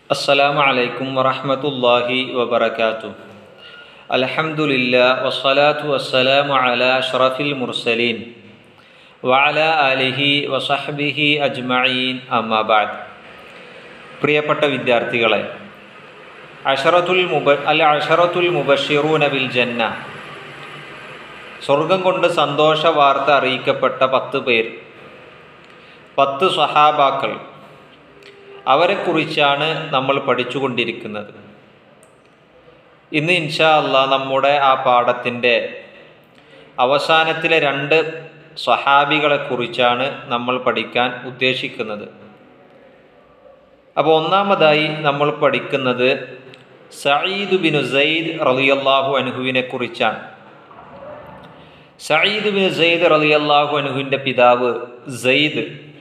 السلام عليكم ورحمة الله وبركاته الحمد لله والصلاة والسلام على أشرف المرسلين وعلى آله وصحبه أجمعين أما بعد പ്രിയപ്പെട്ട വിദ്യാർത്ഥികളെ അഷറത്തുൽ മുബ അല്ല അഷറത്തുൽ മുബഷിറൂന ബിൽ ജന്ന സ്വർഗം കൊണ്ട് സന്തോഷ വാർത്ത അറിയിക്കപ്പെട്ട പത്ത് പേർ പത്ത് സഹാബാക്കൾ അവരെക്കുറിച്ചാണ് നമ്മൾ പഠിച്ചുകൊണ്ടിരിക്കുന്നത് ഇന്ന് ഇൻഷാ അല്ല നമ്മുടെ ആ പാഠത്തിൻ്റെ അവസാനത്തിലെ രണ്ട് സഹാബികളെക്കുറിച്ചാണ് നമ്മൾ പഠിക്കാൻ ഉദ്ദേശിക്കുന്നത് അപ്പോൾ ഒന്നാമതായി നമ്മൾ പഠിക്കുന്നത് സയ്യിദ് ബിൻ സെയ്ദ് റളിയല്ലാഹു അൻഹുവിനെ കുറിച്ചാണ് സയ്യിദ് ബിൻ സെയ്ദ് റളിയല്ലാഹു അൻഹുവിൻ്റെ പിതാവ് സെയ്ദ്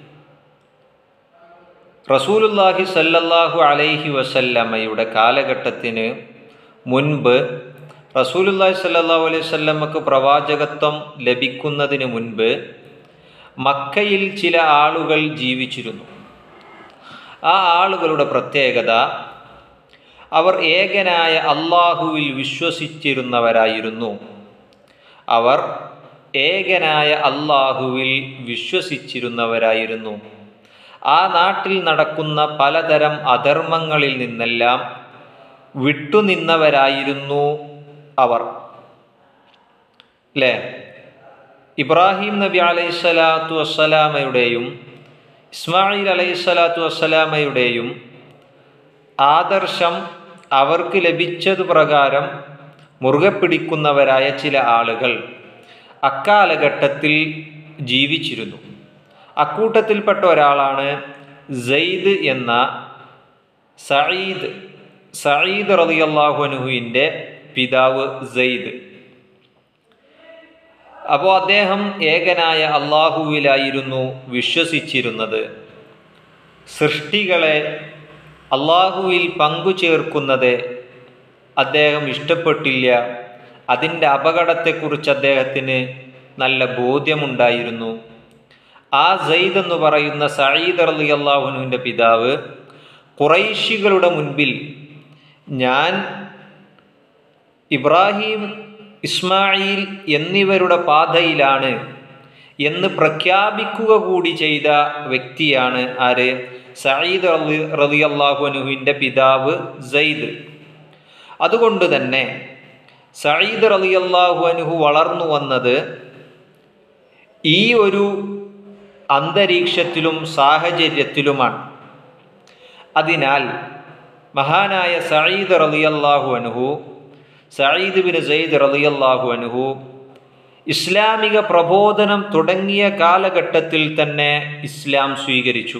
റസൂലുല്ലാഹി സല്ലല്ലാഹു അലൈഹി വസല്ലമ്മയുടെ കാലഘട്ടത്തിന് മുൻപ് റസൂലുല്ലാഹി സല്ലല്ലാഹു അലൈഹി വസല്ലമ്മക്ക് പ്രവാചകത്വം ലഭിക്കുന്നതിന് മുൻപ് മക്കയിൽ ചില ആളുകൾ ജീവിച്ചിരുന്നു ആ ആളുകളുടെ പ്രത്യേകത അവർ ഏകനായ അള്ളാഹുവിൽ വിശ്വസിച്ചിരുന്നവരായിരുന്നു അവർ ഏകനായ അള്ളാഹുവിൽ വിശ്വസിച്ചിരുന്നവരായിരുന്നു ആ നാട്ടിൽ നടക്കുന്ന പലതരം അധർമ്മങ്ങളിൽ നിന്നെല്ലാം വിട്ടുനിന്നവരായിരുന്നു അവർ അല്ലേ ഇബ്രാഹിം നബി അലൈഹി സ്വലാത്തു വസ്സലാമയുടെയും ഇസ്മായിൽ അലൈഹി സ്വലാത്തു വസ്സലാമയുടെയും ആദർശം അവർക്ക് ലഭിച്ചതു പ്രകാരം മുറുകെ പിടിക്കുന്നവരായ ചില ആളുകൾ അക്കാലഘട്ടത്തിൽ ജീവിച്ചിരുന്നു അക്കൂട്ടത്തിൽപ്പെട്ട ഒരാളാണ് സെയ്ദ് എന്ന സയ്യിദ് സയ്യിദ് റളിയല്ലാഹുനുഹുവിൻ്റെ പിതാവ് സെയ്ദ് അപ്പോൾ അദ്ദേഹം ഏകനായ അള്ളാഹുവിലായിരുന്നു വിശ്വസിച്ചിരുന്നത് സൃഷ്ടികളെ അള്ളാഹുവിൽ പങ്കുചേർക്കുന്നത് അദ്ദേഹം ഇഷ്ടപ്പെട്ടില്ല അതിൻ്റെ അപകടത്തെക്കുറിച്ച് അദ്ദേഹത്തിന് നല്ല ബോധ്യമുണ്ടായിരുന്നു ആ സെയ്ദ് എന്ന് പറയുന്ന സയ്യിദ് അലി അള്ളാഹുനുവിൻ്റെ പിതാവ് കുറൈശികളുടെ മുൻപിൽ ഞാൻ ഇബ്രാഹിം ഇസ്മായിൽ എന്നിവരുടെ പാതയിലാണ് എന്ന് പ്രഖ്യാപിക്കുക കൂടി ചെയ്ത വ്യക്തിയാണ് ആര് സയ്യിദ് അലി റലി അള്ളാഹുനുവിൻ്റെ പിതാവ് സെയ്ദ് അതുകൊണ്ട് തന്നെ സയ്യിദ് റലി അള്ളാഹു അനുഹു വളർന്നു വന്നത് ഈ ഒരു അന്തരീക്ഷത്തിലും സാഹചര്യത്തിലുമാണ് അതിനാൽ മഹാനായ സയ്യിദ് റളിയല്ലാഹു അൻഹു സയ്യിദ് ബിൻ സെയ്ദ് റളിയല്ലാഹു അൻഹു ഇസ്ലാമിക പ്രബോധനം തുടങ്ങിയ കാലഘട്ടത്തിൽ തന്നെ ഇസ്ലാം സ്വീകരിച്ചു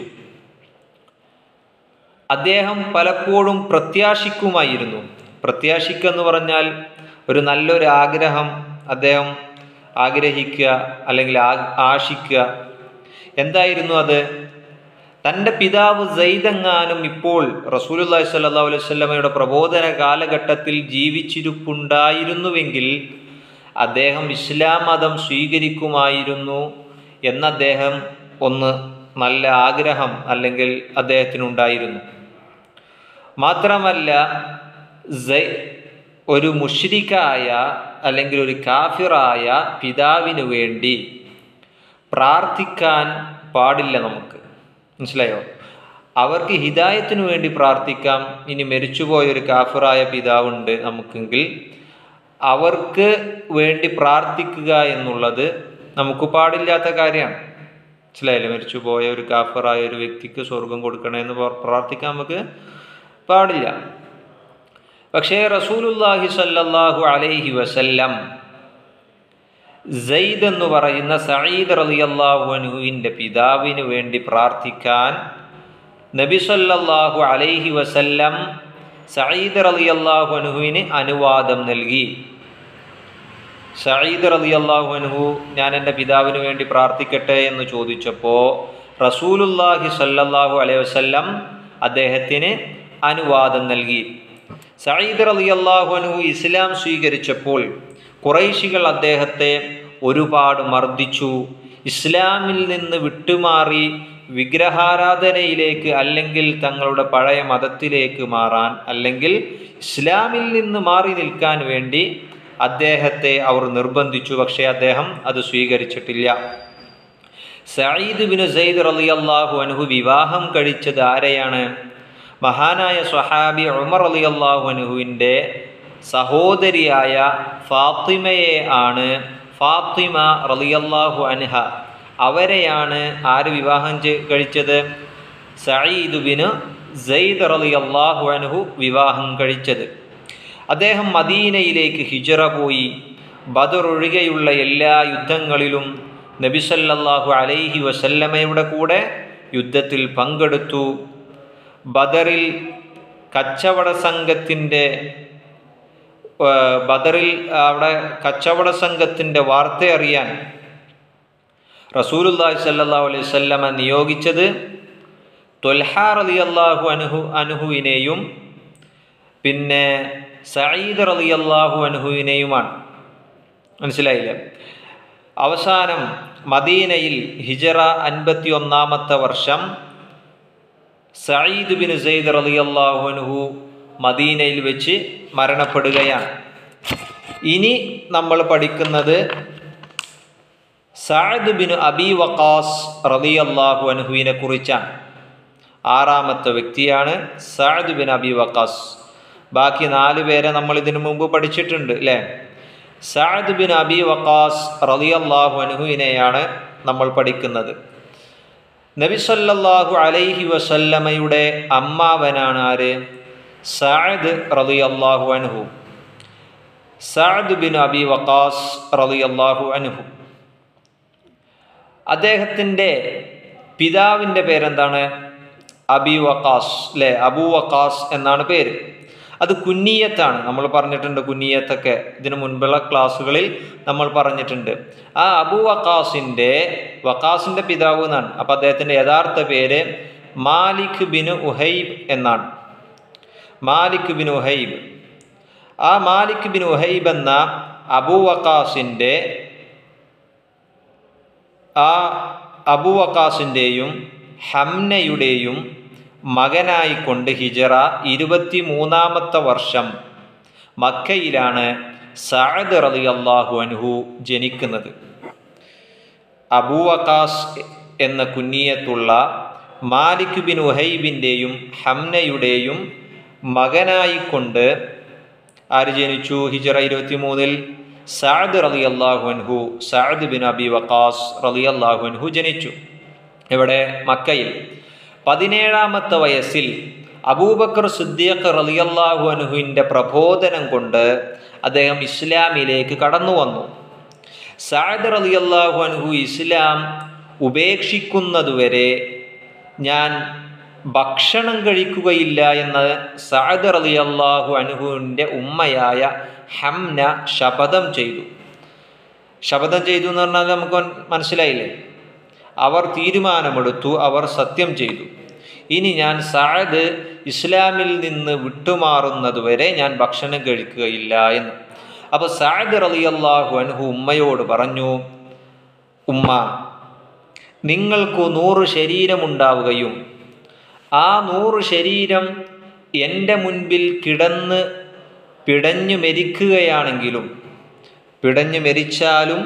അദ്ദേഹം പലപ്പോഴും പ്രത്യാശിക്കുമായിരുന്നു പ്രത്യാശിക്കെന്ന് പറഞ്ഞാൽ ഒരു നല്ലൊരു ആഗ്രഹം അദ്ദേഹം ആഗ്രഹിക്കുക അല്ലെങ്കിൽ ആശിക്കുക എന്തായിരുന്നു അത് തൻ്റെ പിതാവ് സെയ്തെങ്ങാനും ഇപ്പോൾ റസൂലുല്ലാഹി സ്വല്ലാ അലൈഹി സ്വല്ലമയുടെ പ്രബോധന കാലഘട്ടത്തിൽ ജീവിച്ചിരിപ്പുണ്ടായിരുന്നുവെങ്കിൽ അദ്ദേഹം ഇസ്ലാം മതം സ്വീകരിക്കുമായിരുന്നു എന്ന അദ്ദേഹം ഒന്ന് നല്ല ആഗ്രഹം അല്ലെങ്കിൽ അദ്ദേഹത്തിനുണ്ടായിരുന്നു മാത്രമല്ല ഒരു മുഷ്രിക്കായ അല്ലെങ്കിൽ ഒരു കാഫിറായ പിതാവിന് വേണ്ടി പ്രാർത്ഥിക്കാൻ പാടില്ല നമുക്ക് മനസ്സിലായോ അവർക്ക് ഹിദായത്തിനു വേണ്ടി പ്രാർത്ഥിക്കാം ഇനി മരിച്ചുപോയ ഒരു കാഫിറായ പിതാവുണ്ട് നമുക്കെങ്കിൽ അവർക്ക് വേണ്ടി പ്രാർത്ഥിക്കുക എന്നുള്ളത് നമുക്ക് പാടില്ലാത്ത കാര്യമാണ് മനസ്സിലായില്ലേ മരിച്ചുപോയ ഒരു കാഫിറായ ഒരു വ്യക്തിക്ക് സ്വർഗം കൊടുക്കണമെന്ന് പ്രാർത്ഥിക്കാൻ നമുക്ക് പാടില്ല പക്ഷേ റസൂലുല്ലാഹി സല്ലല്ലാഹു അലൈഹി വസല്ലം സെയ്ദ് എന്ന് പറയുന്ന സയ്യിദ് റളിയല്ലാഹു അൻഹുവിൻ്റെ പിതാവിന് വേണ്ടി പ്രാർത്ഥിക്കാൻ നബി സല്ലല്ലാഹു അലൈഹി വസല്ലം സയ്യിദ് റളിയല്ലാഹു അൻഹുവിന് അനുവാദം നൽകി സയ്യിദ് റളിയല്ലാഹു അൻഹു ഞാൻ എൻ്റെ പിതാവിന് വേണ്ടി പ്രാർത്ഥിക്കട്ടെ എന്ന് ചോദിച്ചപ്പോൾ റസൂലുല്ലാഹി സല്ലല്ലാഹു അലൈഹി വസല്ലം അദ്ദേഹത്തിന് അനുവാദം നൽകി സയ്യിദ് റളിയല്ലാഹു അൻഹു ഇസ്ലാം സ്വീകരിച്ചപ്പോൾ കുറൈശികൾ അദ്ദേഹത്തെ ഒരുപാട് മർദ്ദിച്ചു ഇസ്ലാമിൽ നിന്ന് വിട്ടുമാറി വിഗ്രഹാരാധനയിലേക്ക് അല്ലെങ്കിൽ തങ്ങളുടെ പഴയ മതത്തിലേക്ക് മാറാൻ അല്ലെങ്കിൽ ഇസ്ലാമിൽ നിന്ന് മാറി നിൽക്കാൻ വേണ്ടി അദ്ദേഹത്തെ അവർ നിർബന്ധിച്ചു പക്ഷേ അദ്ദേഹം അത് സ്വീകരിച്ചിട്ടില്ല സയ്യിദ് ബിൻ സെയ്ദ് റളിയല്ലാഹു അൻഹു വിവാഹം കഴിച്ചത് ആരെയാണ് മഹാനായ സ്വഹാബി ഉമർ റളിയല്ലാഹു അൻഹുവിൻ്റെ സഹോദരിയായ ഫാത്തിമയെ ആണ് ഫാത്തിമ റളിയല്ലാഹു അൻഹ അവരെയാണ് ആര് വിവാഹം ചെ- കഴിച്ചത് സയ്യിദ് ബിൻ സെയ്ദ് റളിയല്ലാഹു അൻഹു വിവാഹം കഴിച്ചത് അദ്ദേഹം മദീനയിലേക്ക് ഹിജറ പോയി ബദർ ഒഴികെയുള്ള എല്ലാ യുദ്ധങ്ങളിലും നബിസല്ലാഹു അലൈഹി വസല്ലമയുടെ കൂടെ യുദ്ധത്തിൽ പങ്കെടുത്തു ബദറിൽ കച്ചവട സംഘത്തിൻ്റെ ഏർ, ബദറിൽ അവിടെ കച്ചവട സംഘത്തിൻ്റെ വാർത്ത അറിയാൻ റസൂലുല്ലാഹി സല്ലല്ലാഹു അലൈഹി വസല്ലമ നിയോഗിച്ചത് തൊൽഹാ റളിയല്ലാഹു അൻഹു അൻഹുവിനെയും പിന്നെ സയ്യിദ് റളിയല്ലാഹു അൻഹുവിനെയുമാണ് മനസ്സിലായില്ലേ അവസാനം മദീനയിൽ ഹിജറ അൻപത്തി ഒന്നാമത്തെ വർഷം സയ്യിദ് ബിൻ സെയ്ദ് റളിയല്ലാഹു അൻഹു മദീനയിൽ വെച്ച് മരണപ്പെടുകയാണ് ഇനി നമ്മൾ പഠിക്കുന്നത് സഅദ് ബിൻ അബി വഖാസ് റളിയല്ലാഹു അൻഹുവിനെ കുറിച്ചാണ് ആറാമത്തെ വ്യക്തിയാണ് സഅദ് ബിൻ അബി വഖാസ് ബാക്കി നാല് പേരെ നമ്മൾ ഇതിനു മുമ്പ് പഠിച്ചിട്ടുണ്ട് അല്ലേ സഅദ് ബിൻ അബി വഖാസ് റളിയല്ലാഹു അൻഹുവിനെയാണ് നമ്മൾ പഠിക്കുന്നത് നബി സല്ലല്ലാഹു അലൈഹി വസല്ലമയുടെ അമ്മാവനാണ് ആര് സഅദ് റളിയല്ലാഹു അൻഹു സഅദ് ബിൻ അബി വഖാസ് റളിയല്ലാഹു അൻഹു അദ്ദേഹത്തിൻ്റെ പിതാവിൻ്റെ പേരെന്താണ് അബി വക്കാസ് അല്ലെ അബു വക്കാസ് എന്നാണ് പേര് അത് കുന്നീയത്താണ് നമ്മൾ പറഞ്ഞിട്ടുണ്ട് കുന്നീയത്തൊക്കെ ഇതിനു മുൻപുള്ള ക്ലാസ്സുകളിൽ നമ്മൾ പറഞ്ഞിട്ടുണ്ട് ആ അബു വക്കാസിൻ്റെ വക്കാസിൻ്റെ പിതാവ് എന്നാണ് അപ്പം അദ്ദേഹത്തിൻ്റെ യഥാർത്ഥ പേര് മാലിക് ബിൻ ഉഹൈബ് എന്നാണ് മാലിക് ബിൻ ഉഹൈബ് ആ മാലിക് ബിൻ ഉഹൈബ് എന്ന അബു വക്കാസിൻ്റെ ആ അബു വക്കാസിൻ്റെയും ഹംനയുടെയും മകനായിക്കൊണ്ട് ഹിജറ ഇരുപത്തി മൂന്നാമത്തെ വർഷം മക്കയിലാണ് സഅദ് റളിയല്ലാഹു അൻഹു ജനിക്കുന്നത് അബൂ വക്കാസ് എന്ന കുഞ്ഞിയത്തുള്ള മാലിക് ബിൻ ഉഹൈബിൻ്റെയും ഹംനയുടെയും മകനായിക്കൊണ്ട് ആര് ജനിച്ചു ഹിജറ ഇരുപത്തി മൂന്നിൽ സഅദ് റളിയല്ലാഹു അൻഹു സഅദ് ബിൻ അബി വക്കാസ് റളിയല്ലാഹു അൻഹു ജനിച്ചു ഇവിടെ മക്കയിൽ പതിനേഴാമത്തെ വയസ്സിൽ അബൂബക്കർ സിദ്ദീഖ് റളിയല്ലാഹു അൻഹുവിൻ്റെ പ്രബോധനം കൊണ്ട് അദ്ദേഹം ഇസ്ലാമിലേക്ക് കടന്നു വന്നു സഅദ് റളിയല്ലാഹു അൻഹു ഇസ്ലാം ഉപേക്ഷിക്കുന്നതുവരെ ഞാൻ ഭക്ഷണം കഴിക്കുകയില്ല എന്ന് സഅദ് റളിയല്ലാഹു അൻഹുവിൻ്റെ ഉമ്മയായ ഹംന ശപഥം ചെയ്തു ശപഥം ചെയ്തു എന്ന് പറഞ്ഞാൽ നമുക്ക് മനസ്സിലായില്ലേ അവർ തീരുമാനമെടുത്തു അവർ സത്യം ചെയ്തു ഇനി ഞാൻ സഅദ് ഇസ്ലാമിൽ നിന്ന് വിട്ടുമാറുന്നതുവരെ ഞാൻ ഭക്ഷണം കഴിക്കുകയില്ല എന്ന് അപ്പോൾ സഅദ് റളിയല്ലാഹു അൻഹു ഉമ്മയോട് പറഞ്ഞു ഉമ്മ നിങ്ങൾക്ക് നൂറ് ശരീരമുണ്ടാവുകയും ആ നൂറ് ശരീരം എൻ്റെ മുൻപിൽ കിടന്ന് പിടഞ്ഞു മരിക്കുകയാണെങ്കിലും പിടഞ്ഞു മരിച്ചാലും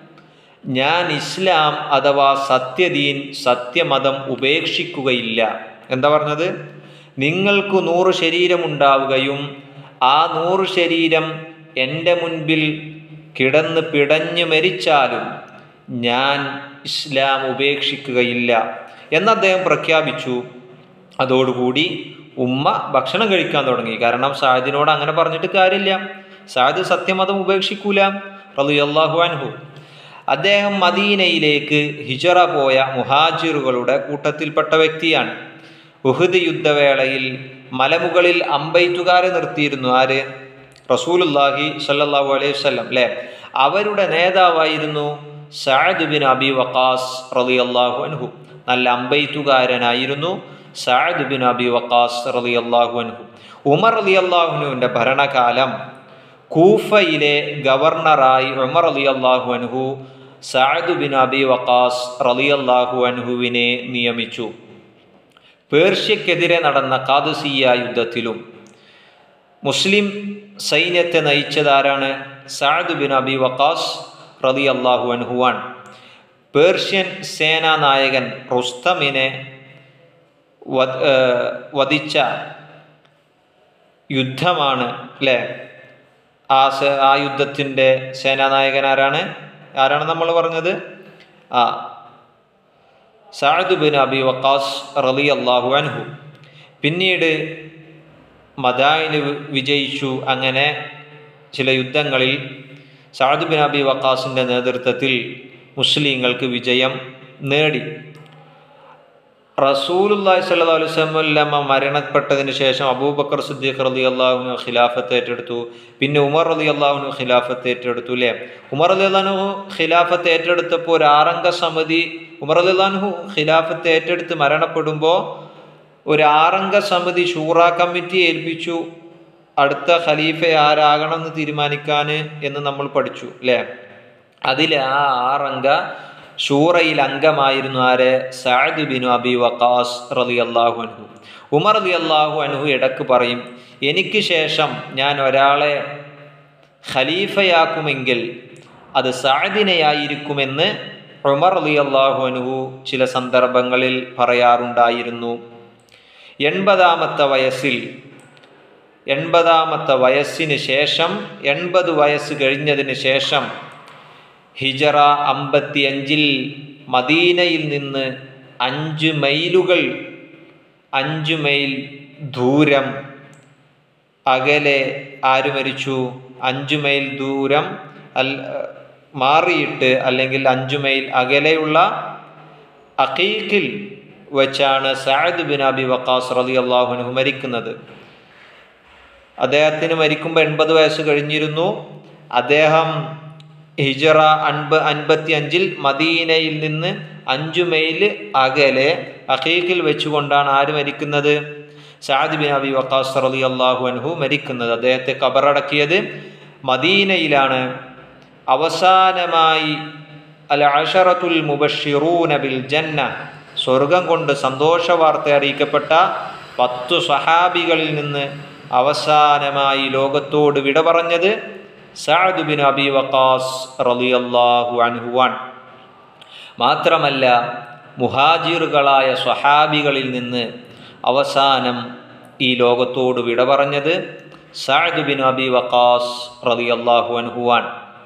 ഞാൻ ഇസ്ലാം അഥവാ സത്യദീൻ സത്യമതം ഉപേക്ഷിക്കുകയില്ല എന്താ പറഞ്ഞത് നിങ്ങൾക്ക് നൂറ് ശരീരമുണ്ടാവുകയും ആ നൂറ് ശരീരം എൻ്റെ മുൻപിൽ കിടന്ന് പിടഞ്ഞു മരിച്ചാലും ഞാൻ ഇസ്ലാം ഉപേക്ഷിക്കുകയില്ല എന്ന് അദ്ദേഹം പ്രഖ്യാപിച്ചു അതോടുകൂടി ഉമ്മ ഭക്ഷണം കഴിക്കാൻ തുടങ്ങി കാരണം സാദിനോട് അങ്ങനെ പറഞ്ഞിട്ട് കാര്യമില്ല സാദ് സത്യമതം ഉപേക്ഷിക്കൂല റളിയല്ലാഹു അൻഹു അദ്ദേഹം മദീനയിലേക്ക് ഹിജറ പോയ മുഹാജിറുകളുടെ കൂട്ടത്തിൽപ്പെട്ട വ്യക്തിയാണ് ഉഹുദ് യുദ്ധവേളയിൽ മലമുകളിൽ അമ്പെയ്ത്തുകാരെ നിർത്തിയിരുന്നു ആര് റസൂലുല്ലാഹി സല്ലല്ലാഹു അലൈഹി വസല്ലം അല്ലേ അവരുടെ നേതാവായിരുന്നു സഅദ് ബിൻ അബി വഖാസ് റളിയല്ലാഹു അൻഹു നല്ല അമ്പെയ്ത്തുകാരനായിരുന്നു സഅദ് ബിൻ അബി വഖാസ് റളിയല്ലാഹു അൻഹു ഉമർ റളിയല്ലാഹുനുവിൻ്റെ ഭരണകാലം കൂഫയിലെ ഗവർണറായി ഉമർ റളിയല്ലാഹു അൻഹു സാദു ബിൻ അബി വക്കാസ് റളിയല്ലാഹു അൻഹുവിനെ നിയമിച്ചു പേർഷ്യക്കെതിരെ നടന്ന കാദസിയ യുദ്ധത്തിലും മുസ്ലിം സൈന്യത്തെ നയിച്ചതാരാണ് സാദ് ബിൻ അബി വക്കാസ് റതി അള്ളാഹു അൻഹുവാൻ പേർഷ്യൻ സേനാ നായകൻ റുസ്തമിനെ വധിച്ച യുദ്ധമാണ് അല്ലേ ആ ആ യുദ്ധത്തിൻ്റെ സേനാനായകൻ ആരാണ് ആരാണ് നമ്മൾ പറഞ്ഞത് ആ സാദ് ബിൻ അബി വക്കാസ് റലി അള്ളാഹു അൻഹു പിന്നീട് മദായിന് വിജയിച്ചു അങ്ങനെ ചില യുദ്ധങ്ങളിൽ സാദ് ബിൻ അബി വക്കാസിൻ്റെ നേതൃത്വത്തിൽ മുസ്ലിങ്ങൾക്ക് വിജയം നേടി റസൂലുല്ലാഹി സ്വല്ലല്ലാഹു അലൈഹി വസല്ലമ മരണപ്പെട്ടതിന് ശേഷം അബൂബക്കർ സിദ്ദീഖ് റളി അള്ളാഹുനു ഖിലാഫത്ത് ഏറ്റെടുത്തു പിന്നെ ഉമർ റളി അള്ളാഹുനു ഖിലാഫത്ത് ഏറ്റെടുത്തു അല്ലേ ഉമർ റളി അള്ളാഹു ഖിലാഫത്ത് ഏറ്റെടുത്തപ്പോൾ ഒരു ആറംഗ സമിതി ഉമർ റളി അള്ളാഹു ഖിലാഫത്ത് ഏറ്റെടുത്ത് മരണപ്പെടുമ്പോൾ ഒരു ആറംഗ സമിതി ഷൂറ കമ്മിറ്റി ഏൽപ്പിച്ചു അടുത്ത ഖലീഫ ആരാകണം എന്ന് തീരുമാനിക്കാൻ എന്ന് നമ്മൾ പഠിച്ചു അല്ലേ അതിൽ ആ ആറംഗ ഷൂറയിൽ അംഗമായിരുന്നു ആര് സാദ് ബിനു അബി വക്കാസ് റലി അള്ളാഹു അൻഹു ഉമർ അലി അള്ളാഹു അൻഹു ഇടക്ക് പറയും എനിക്ക് ശേഷം ഞാൻ ഒരാളെ ഖലീഫയാക്കുമെങ്കിൽ അത് സാദിനെയായിരിക്കുമെന്ന് ഉമർ അലി അള്ളാഹു അൻഹു ചില സന്ദർഭങ്ങളിൽ പറയാറുണ്ടായിരുന്നു എൺപതാമത്തെ വയസ്സിൽ എൺപതാമത്തെ വയസ്സിന് ശേഷം എൺപത് വയസ്സ് കഴിഞ്ഞതിന് ശേഷം ഹിജറ അമ്പത്തിയഞ്ചിൽ മദീനയിൽ നിന്ന് അഞ്ച് മൈലുകൾ അഞ്ച് മൈൽ ദൂരം അകലെ ആര് മരിച്ചു അഞ്ച് മൈൽ ദൂരം അൽ മാറിയിട്ട് അല്ലെങ്കിൽ അഞ്ചു മൈൽ അകലെയുള്ള അഖീഖിൽ വെച്ചാണ് സാദ് ബിൻ അബി വക്കാസ് റലി അള്ളാഹുനഹു മരിക്കുന്നത് അദ്ദേഹത്തിന് മരിക്കുമ്പോൾ എൺപത് വയസ്സ് കഴിഞ്ഞിരുന്നു അദ്ദേഹം ഹിജറ അൻപ അൻപത്തി അഞ്ചിൽ മദീനയിൽ നിന്ന് അഞ്ചു മൈൽ അകലെ അഖീഖിൽ വെച്ചുകൊണ്ടാണ് ആര് മരിക്കുന്നത് സാദ് ബിൻ അബി വക്കാസ് റലി അള്ളാഹു അൻഹു മരിക്കുന്നത് അദ്ദേഹത്തെ കബറടക്കിയത് മദീനയിലാണ് അവസാനമായി അൽ അഷറത്തുൽ മുബഷിറൂന ബിൽ ജന്ന സ്വർഗം കൊണ്ട് സന്തോഷ വാർത്ത അറിയിക്കപ്പെട്ട പത്തു സഹാബികളിൽ നിന്ന് അവസാനമായി ലോകത്തോട് വിട പറഞ്ഞത് സഅദ് ബിൻ അബി വക്കാസ് റളിയല്ലാഹു അൻഹുവാൻ മാത്രമല്ല മുഹാജിറുകളായ സ്വഹാബികളിൽ നിന്ന് അവസാനം ഈ ലോകത്തോട് വിട പറഞ്ഞത് സഅദ് ബിൻ അബി വക്കാസ് റളിയല്ലാഹു അൻഹുവാൻ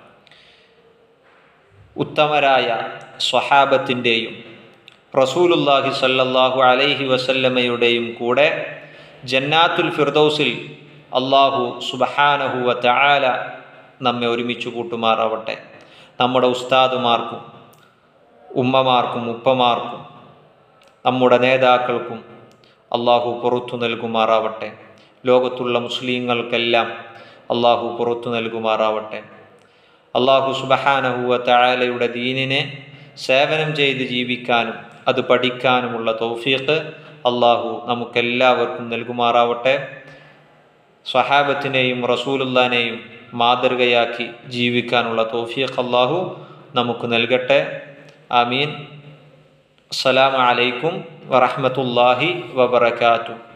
ഉത്തമരായ സ്വഹാബത്തിൻ്റെയും റസൂലുല്ലാഹി സല്ലല്ലാഹു അലൈഹി വസല്ലമയുടെയും കൂടെ ജന്നാത്തുൽ ഫിർദൗസിൽ അള്ളാഹു സുബഹാനഹുവ തആല നമ്മെ ഒരുമിച്ച് കൂട്ടുമാറാവട്ടെ നമ്മുടെ ഉസ്താദുമാർക്കും ഉമ്മമാർക്കും ഉപ്പമാർക്കും നമ്മുടെ നേതാക്കൾക്കും അള്ളാഹു പുറത്തു നൽകുമാറാവട്ടെ ലോകത്തുള്ള മുസ്ലിങ്ങൾക്കെല്ലാം അള്ളാഹു പുറത്തു നൽകുമാറാവട്ടെ അള്ളാഹു സുബഹാനഹുവ തആലയുടെ ദീനിനെ സേവനം ചെയ്ത് ജീവിക്കാനും അത് പഠിക്കാനുമുള്ള തൗഫീഖ് അള്ളാഹു നമുക്കെല്ലാവർക്കും നൽകുമാറാവട്ടെ സ്വഹാബത്തിനെയും റസൂലുല്ലാനെയും മാതൃകയാക്കി ജീവിക്കാനുള്ള തൗഫീഖ് അള്ളാഹു നമുക്ക് നൽകട്ടെ ആമീൻ അസ്സലാമു അലൈക്കും വറഹ്മത്തുള്ളാഹി വബറകാതുഹു